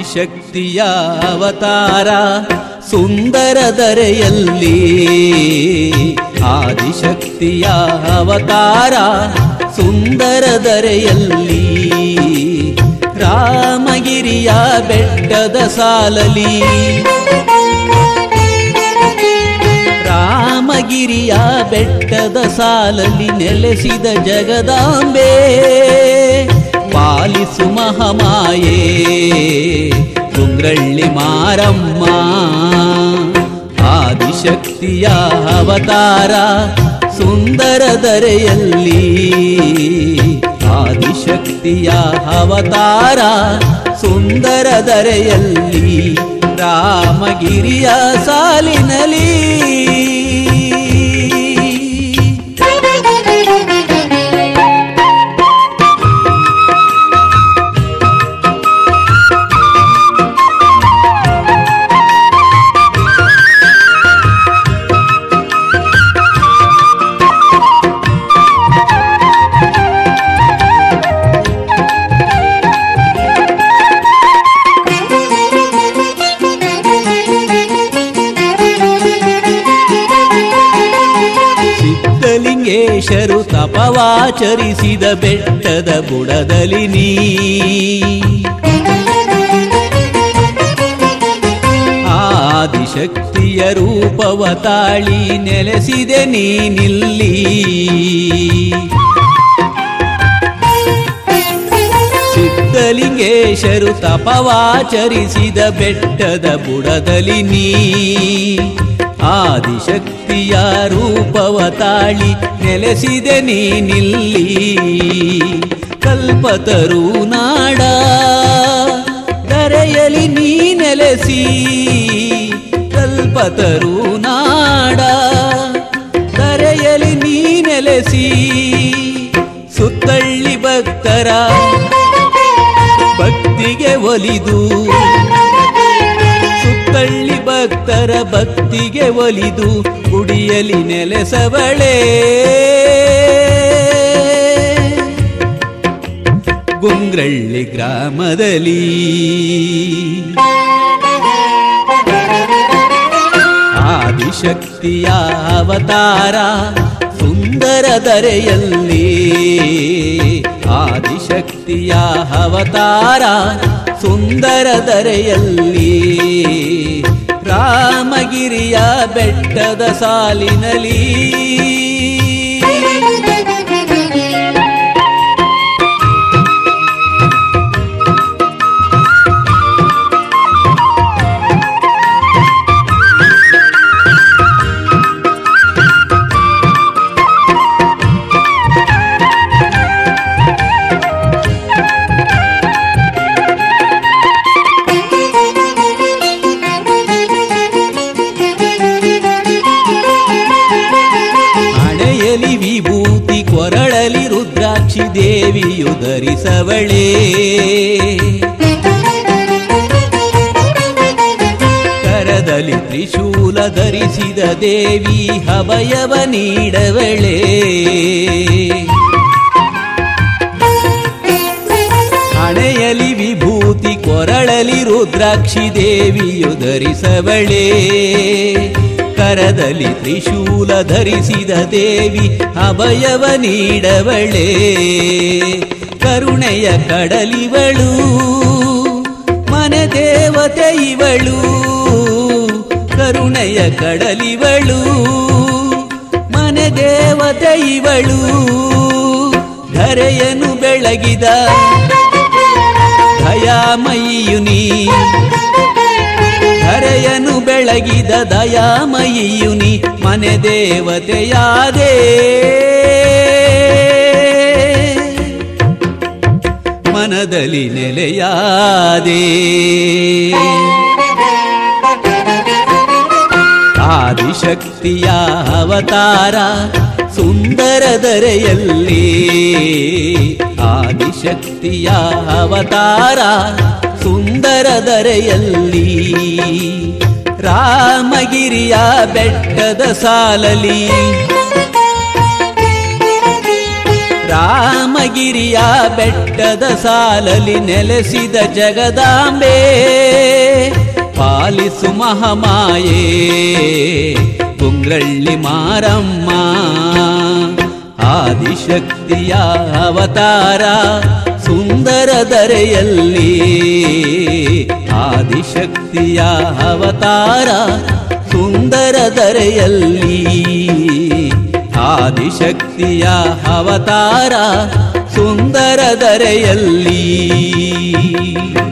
ಆದಿಶಕ್ತಿಯ ಅವತಾರ ಸುಂದರ ದರೆಯಲ್ಲಿ ಆದಿಶಕ್ತಿಯ ಅವತಾರ ಸುಂದರ ದರೆಯಲ್ಲಿ ರಾಮಗಿರಿಯ ಬೆಟ್ಟದ ಸಾಲಲಿ ರಾಮಗಿರಿಯ ಬೆಟ್ಟದ ಸಾಲಲಿ ನೆಲೆಸಿದ ಜಗದಾಂಬೆ ಪಾಲಿಸು ಮಹಮಾಯೇ ಕುಂಗ್ರಳ್ಳಿ ಮಾರಮ್ಮ ಆದಿಶಕ್ತಿಯ ಅವತಾರ ಸುಂದರ ದರೆಯಲ್ಲಿ ಆದಿಶಕ್ತಿಯ ಅವತಾರ ಸುಂದರ ದರೆಯಲ್ಲಿ ರಾಮಗಿರಿಯ ಸಾಲಿನಲಿ ಸಿದ್ಧಲಿಂಗೇಶರು ತಪವಾಚರಿಸಿದ ಬೆಟ್ಟದ ಬುಡದಲ್ಲಿ ನೀ ಆದಿಶಕ್ತಿಯ ರೂಪವ ತಾಳಿ ನೆಲೆಸಿದೆ ನೀನಿಲ್ಲಿ ಸಿದ್ಧಲಿಂಗೇಶರು ತಪವಾಚರಿಸಿದ ಬೆಟ್ಟದ ಬುಡದಲ್ಲಿ ನೀ ಆದಿಶಕ್ತಿಯ ರೂಪವ ತಾಳಿ ನೆಲೆಸಿದೆ ನೀನಿಲ್ಲಿ ಕಲ್ಪತರು ನಾಡ ದರೆಯಲಿ ನೀ ನೆಲೆಸಿ ಕಲ್ಪತರು ನಾಡ ದರೆಯಲಿ ನೀ ನೆಲೆಸಿ ಸುತ್ತಳ್ಳಿ ಭಕ್ತರ ಭಕ್ತಿಗೆ ಒಲಿದು ಸುತ್ತಳ್ಳಿ ಭಕ್ತರ ಭಕ್ತಿಗೆ ಒಲಿದು ಗುಡಿಯಲಿ ನೆಲೆಸವಳೇ ಗುಂಗ್ರಳ್ಳಿ ಗ್ರಾಮದಲ್ಲಿ ಆದಿಶಕ್ತಿಯ ಅವತಾರ ಸುಂದರ ದರೆಯಲ್ಲಿ ಆದಿಶಕ್ತಿಯ ಅವತಾರ ಸುಂದರ ದರೆಯಲ್ಲಿ ರಾಮಗಿರಿಯ ಬೆಟ್ಟದ ಸಾಲಿನಲ್ಲಿ ಹಣೆಯಲಿ ವಿಭೂತಿ ಕೊರಳಲಿ ರುದ್ರಾಕ್ಷಿ ದೇವಿಯು ಧರಿಸವಳೇ ಕರದಲ್ಲಿ ತ್ರಿಶೂಲ ಧರಿಸಿದ ದೇವಿ ಅಭಯವ ನೀಡವಳೇ ಹಣೆಯಲಿ ವಿಭೂತಿ ಕೊರಳಲಿ ರುದ್ರಾಕ್ಷಿ ದೇವಿಯು ಧರಿಸವಳೇ ಕರದಲ್ಲಿ ತ್ರಿಶೂಲ ಧರಿಸಿದ ದೇವಿ ಅಭಯವ ನೀಡವಳೇ ಕರುಣೆಯ ಕಡಲಿವಳು ಮನೆ ದೇವತೆ ಇವಳು ಕರುಣೆಯ ಕಡಲಿವಳು ಮನೆ ದೇವತೆ ಇವಳು ಧರೆಯನು ಬೆಳಗಿದ ದಯಾಮಯಿಯು ನೀ ಧರೆಯನು ಬೆಳಗಿದ ದಯಾಮಯಿಯು ನೀ ಮನೆ ದೇವತೆಯಾದೇ ಮನದಲ್ಲಿ ನೆಲೆಯಾದೇ ಆದಿಶಕ್ತಿಯ ಅವತಾರ ಸುಂದರ ದರೆಯಲ್ಲಿ ಆದಿಶಕ್ತಿಯ ಅವತಾರ ಸುಂದರ ದರೆಯಲ್ಲಿ ರಾಮಗಿರಿಯ ಬೆಟ್ಟದ ಸಾಲಲಿ ರಾಮಗಿರಿಯ ಬೆಟ್ಟದ ಸಾಲಲಿ ನೆಲೆಸಿದ ಜಗದಾಂಬೆ ಪಾಲಿಸು ಮಹಮಾಯೇ ಕುಂಗ್ರಳ್ಳಿ ಮಾರಮ್ಮ ಆದಿಶಕ್ತಿಯ ಅವತಾರ ಸುಂದರ ದರೆಯಲ್ಲಿ ಆದಿಶಕ್ತಿಯ ಅವತಾರ ಸುಂದರ ದರೆಯಲ್ಲಿ ಆದಿಶಕ್ತಿಯ ಅವತಾರ ಸುಂದರ ದರೆಯಲ್ಲಿ